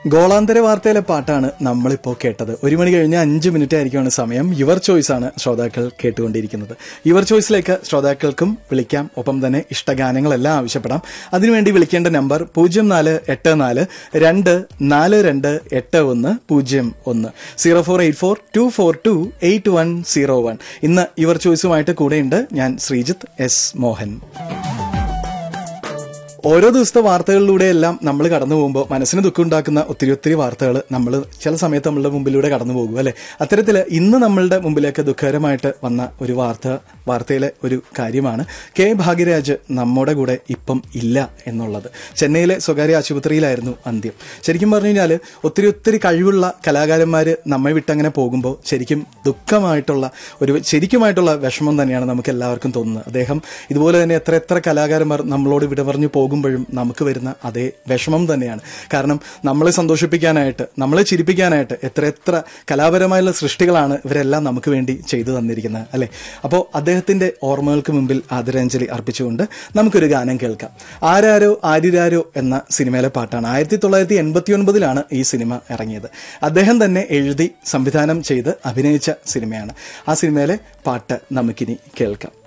ഗോളാന്തര വാർത്തയിലെ പാട്ടാണ് നമ്മളിപ്പോൾ കേട്ടത് ഒരു മണി കഴിഞ്ഞ് അഞ്ച് മിനിറ്റ് ആയിരിക്കുമാണ് സമയം യുവർ ചോയ്സ് ആണ് ശ്രോതാക്കൾ കേട്ടുകൊണ്ടിരിക്കുന്നത് യുവർ ചോയ്സിലേക്ക് ശ്രോതാക്കൾക്കും വിളിക്കാം ഒപ്പം തന്നെ ഇഷ്ടഗാനങ്ങളെല്ലാം ആവശ്യപ്പെടാം അതിനുവേണ്ടി വിളിക്കേണ്ട നമ്പർ പൂജ്യം നാല് എട്ട് നാല് രണ്ട് നാല് രണ്ട് എട്ട് ഒന്ന് പൂജ്യം ഒന്ന് zero four eight four two four two eight one zero one ഇന്ന് യുവർ ചോയ്സുമായിട്ട് കൂടെയുണ്ട് ഞാൻ ശ്രീജിത്ത് എസ് മോഹൻ ഓരോ ദിവസത്തെ വാർത്തകളിലൂടെയെല്ലാം നമ്മൾ കടന്നു പോകുമ്പോൾ മനസ്സിന് ദുഃഖമുണ്ടാക്കുന്ന ഒത്തിരി ഒത്തിരി വാർത്തകൾ നമ്മൾ ചില സമയത്ത് നമ്മളുടെ മുമ്പിലൂടെ കടന്നു പോകും അല്ലെ അത്തരത്തിൽ ഇന്ന് നമ്മളുടെ മുമ്പിലേക്ക് ദുഃഖകരമായിട്ട് വന്ന ഒരു വാർത്ത വാർത്തയിലെ ഒരു കാര്യമാണ് കെ ഭാഗ്യരാജ് നമ്മുടെ കൂടെ ഇപ്പം ഇല്ല എന്നുള്ളത് ചെന്നൈയിലെ സ്വകാര്യ ആശുപത്രിയിലായിരുന്നു അന്ത്യം ശരിക്കും പറഞ്ഞു കഴിഞ്ഞാൽ ഒത്തിരി ഒത്തിരി കഴിവുള്ള കലാകാരന്മാർ നമ്മെ വിട്ടങ്ങനെ പോകുമ്പോൾ ശരിക്കും ദുഃഖമായിട്ടുള്ള ഒരു ശരിക്കുമായിട്ടുള്ള വിഷമം തന്നെയാണ് നമുക്ക് എല്ലാവർക്കും തോന്നുന്നത് അദ്ദേഹം ഇതുപോലെ തന്നെ എത്ര എത്ര കലാകാരന്മാർ നമ്മളോട് വിട പറഞ്ഞു പോകുമ്പോഴും നമുക്ക് വരുന്ന അതേ വിഷമം തന്നെയാണ് കാരണം നമ്മളെ സന്തോഷിപ്പിക്കാനായിട്ട് നമ്മളെ ചിരിപ്പിക്കാനായിട്ട് എത്ര എത്ര കലാപരമായുള്ള സൃഷ്ടികളാണ് ഇവരെല്ലാം നമുക്ക് വേണ്ടി ചെയ്തു തന്നിരിക്കുന്നത് അല്ലെ അപ്പോൾ അദ്ദേഹത്തിന്റെ ഓർമ്മകൾക്ക് മുമ്പിൽ ആദരാഞ്ജലി അർപ്പിച്ചുകൊണ്ട് നമുക്കൊരു ഗാനം കേൾക്കാം ആരാരോ ആരിരാരോ എന്ന സിനിമയിലെ പാട്ടാണ് ആയിരത്തി തൊള്ളായിരത്തി എൺപത്തി ഒൻപതിലാണ് ഈ സിനിമ ഇറങ്ങിയത് അദ്ദേഹം തന്നെ എഴുതി സംവിധാനം ചെയ്ത് അഭിനയിച്ച സിനിമയാണ് ആ സിനിമയിലെ പാട്ട് നമുക്കിനി കേൾക്കാം